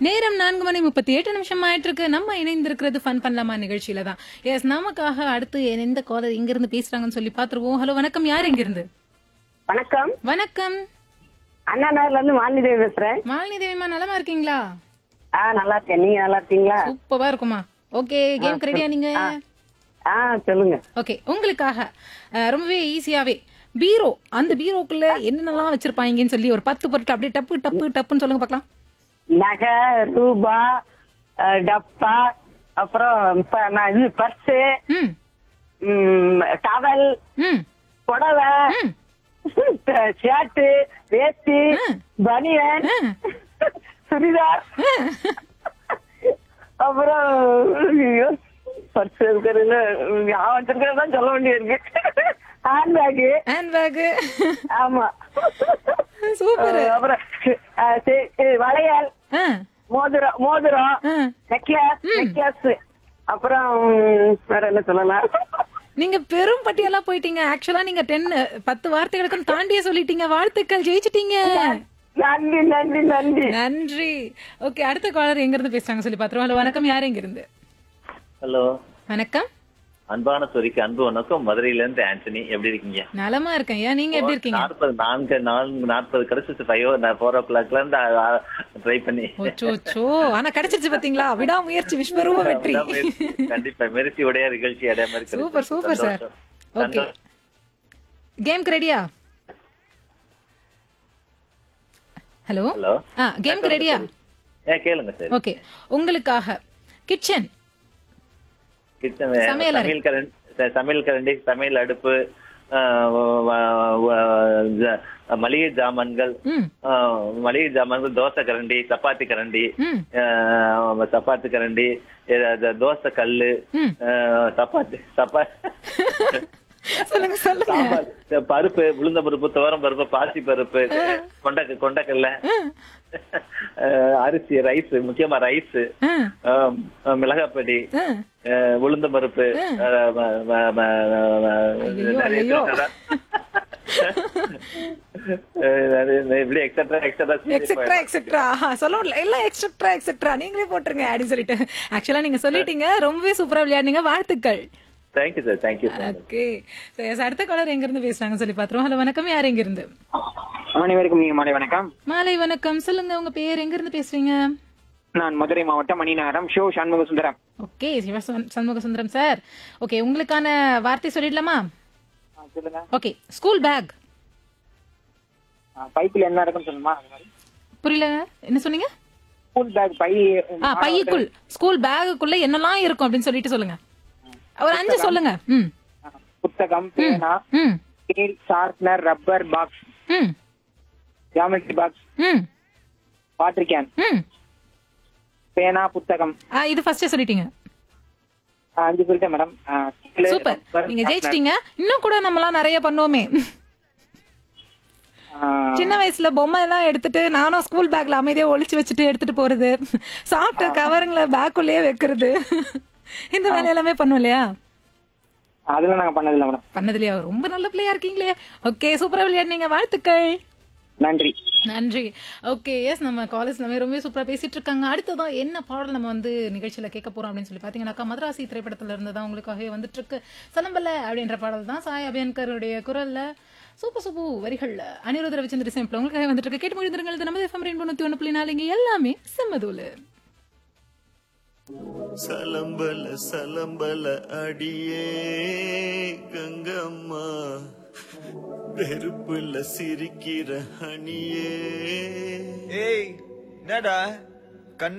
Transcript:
நேரம் நான்கு மணி முப்பத்தி எட்டு நிமிஷம் ஆயிட்டு இருக்கு நம்ம இணைந்திருக்கிறது ஃபன் பண்ணலாமா நிகழ்ச்சியில தான் எஸ் நமக்காக அடுத்து எந்த காலர் இங்க இருந்து பேசுறாங்கன்னு சொல்லி பாத்துருவோம் ஹலோ வணக்கம் யார் இங்க இருந்து வணக்கம் வணக்கம் அண்ணா நகர்ல இருந்து மாலினி தேவி பேசுறேன் மாலினி தேவிமா நலமா இருக்கீங்களா ஆ நல்லா இருக்கேன் நீங்க நல்லா இருக்கீங்களா சூப்பரா இருக்குமா ஓகே கேம் ரெடியா நீங்க ஆ சொல்லுங்க ஓகே உங்களுக்காக அஹ், ரொம்பவே ஈஸியாவே பீரோ அந்த பீரோக்குள்ள என்னென்னலாம் வச்சிருப்பாங்கன்னு சொல்லி ஒரு பத்து பொருட்கள் அப்படியே டப்பு டப்பு டப்புன்னு சொல்லுங்க பார்க்கலாம் நகை ரூபா அஹ், டப்பா அப்புறம் ப- நான் இது பர்ஸு ம் டவல் ம் புடவை ம் ஷர்ட்டு வேஷ்டி ம். பனியன் ம். சுடிதார் அப்புறம் ஐயோ, பர்ஸ் இருக்கிறது ஞாபகம் வச்சிருக்கிறதான் சொல்ல வேண்டியிருக்கு ஹேண்ட் பேக்கு ஹேண்ட்பேக் ஆமா சூப்பர் அஹ் அப்புறம் அஹ் சே- இது வளையல் ஆ மோதிரம் மோதிரம் ஆ நெக்லஸ் நெக்லஸ் அப்புறம் வேற என்ன சொல்லலாம் நீங்க பெரும் பட்டியலா போயிட்டீங்க ஆக்சுவலா நீங்க டென் பத்து வார்த்தைகளுக்கும் தாண்டியே சொல்லிட்டீங்க வாழ்த்துக்கள் ஜெயிச்சிட்டீங்க நன்றி நன்றி நன்றி நன்றி ஓகே அடுத்த காலர் எங்க இருந்து பேசுறாங்க சொல்லி பாத்துருவோம் ஹலோ வணக்கம் யார் எங்க இருந்து ஹலோ வணக்கம் அன்பான சொரிக்கு அன்பு வணக்கம் மதுரையில இருந்து ஆண்டனி எப்படி இருக்கீங்க நலமா இருக்கேன் ஐயா நீங்க எப்படி இருக்கீங்க நாற்பது நான்கு நான்கு நாற்பது கிடைச்சிச்சு ஃபைவ் ஃபோர் ஓ கிளாக்ல இருந்து ட்ரை பண்ணி ஓச்சோச்சோ ஆனா கிடைச்சிருச்சு பாத்தீங்களா விடாமுயற்சி விஸ்வரூப வெற்றி கண்டிப்பா மெரிசி உடைய நிகழ்ச்சி அதே மாதிரி கிடைச்சிச்சு. சூப்பர் சூப்பர் சார் சந்தோஷம். ஓகே சந்தோஷம். கேம்க்கு ரெடியா ஹலோ ஹலோ ஆ கேம்க்கு ரெடியா ஏ கேளுங்க சார் ஓகே உங்களுக்காக கிச்சன் கிச்சன் சமையல் அறை. சமையல் கரண்டி சமையல் கரண்டி சமையல் அடுப்பு ஆஹ் வ- வ- வ- ஜ- மளிகை ஜாமான்கள் ம் ஆஹ் மளிகை ஜாமான்கள் தோசை கரண்டி சப்பாத்தி கரண்டி ம் ஆஹ் சப்பாத்தி கரண்டி இது- அது தோசை கல்லு ம். ஆஹ் சப்பாத்தி சப்பா சொல்லுங்க சொல்லுங்க சாம்பார் இந்த பருப்பு உளுந்த பருப்பு துவரம் பருப்பு பாசி பருப்பு கொண்ட கொண்டக்கல்ல ஆஹ் அரிசி ரைஸ் முக்கியமா ரைஸ் ஆ, மிளகாப்பொடி ஆ. ஆஹ் உளுந்த பருப்பு ஆஹ் ம- ம- ம- ம- ஐயையோ, நிறைய ஐயையோ. சொல்றேன். ஆஹ் நிறைய- இப்படி எக்ஸட்ரா எக்ஸட்ரா எக்ஸெட்ரா எக்ஸெட்ரா சொல்ல முடியல எல்லாம் எக்ஸெட்ரா எக்ஸெட்ரா நீங்களே போட்டுருங்க அப்படின்னு சொல்லிட்டு ஆக்சுவலா நீங்க சொல்லிட்டீங்க ரொம்பவே சூப்பரா விளையாடுனீங்க வாழ்த்துக்கள் thank you sir thank you sir okay அடுத்த காலர் எங்க இருந்து பேசுறாங்கன்னு சொல்லி பாத்துருவோம் ஹலோ வணக்கம் யார் எங்க இருந்து அனைவருக்கும் நீங்க மாலை வணக்கம் மாலை வணக்கம் சொல்லுங்க உங்க பேர் எங்க இருந்து பேசுறீங்க நான் மதுரை மாவட்டம் மணிநகரம் ஷோ Shanmuga Sundaram okay Siva Shanmuga Sundaram sir okay உங்களுக்கான வார்த்தை சொல்லிடலாமா ஆ, சொல்லுங்க ஓகே ஸ்கூல் பேக் ஆ, பைப்புல என்ன இருக்குன்னு சொல்லுமா அது மாதிரி புரியல என்ன சொன்னீங்க ஸ்கூல் பேக் பை ஆ பையுக்குள் ஸ்கூல் பேகுக்குள்ள என்னெல்லாம் இருக்கும் அப்படின்னு சொல்லிட்டு சொல்லுங்க ஒரு அஞ்சு சொல்லுங்க ம் ஆ, புத்தகம் பேனா ம் ஸ்கேல் ஷார்ப்னர் ரப்பர் பாக்ஸ் ம் ஜாமெட்ரி பாக்ஸ் ம் வாட்டர் கேன் ம் பேனா புத்தகம் ஆ, இது ஃபர்ஸ்டே சொல்லிட்டீங்க ஆ, அஞ்சு சொல்லிட்டேன் மேடம் ஆ, scale, சூப்பர் rubber, நீங்க sharpener. ஜெயிச்சிட்டீங்க இன்னும் கூட நம்மலாம் நிறைய பண்ணுவோமே ஆ, சின்ன வயசுல பொம்மை எல்லாம் எடுத்துட்டு நானும் ஸ்கூல் பேக்ல அமைதியா ஒளிச்சு வச்சுட்டு எடுத்துட்டு போறது சாப்பிட்ட கவருங்களை பேக்குள்ளேயே வைக்கிறது இந்த வேலை எல்லாமே பண்ணுவோம் இல்லையா அதெல்லாம் நாங்க பண்ணதில்லை மேடம் பண்ணதுலயா ரொம்ப நல்ல பிள்ளையா இருக்கீங்களே ஓகே சூப்பரா விளையாடுனீங்க வாழ்த்துக்கள் நன்றி நன்றி ஓகே எஸ் நம்ம காலேஜ் நம்ம ரொம்ப சூப்பரா பேசிட்டு இருக்காங்க அடுத்ததான் என்ன பாடல் நம்ம வந்து நிகழ்ச்சியில கேட்க போறோம் அப்படின்னு சொல்லி பாத்தீங்கன்னாக்கா மதராசி திரைப்படத்துல இருந்து தான் உங்களுக்காகவே வந்துட்டு இருக்கு சலம்பல அப்படின்ற பாடல் தான் சாய் அபியன்கருடைய குரல்ல சூப்பர் சூப்பு வரிகள்ல அனிருத் ரவிச்சந்திர சேம்பிள் உங்களுக்காக வந்துட்டு இருக்கு கேட்டு முடிந்திருங்கள் இது நம்ம எஃப்எம் ரெண்டு தொண்ணூத்தி ஒன்று புள்ளி நாலு இங்க எல்லாமே செம்மதூலு சலம்பல சலம்பல அடியே கங்கம்மா வெறுப்புல சிரிக்கிற ஹனியே ஏய் என்னடா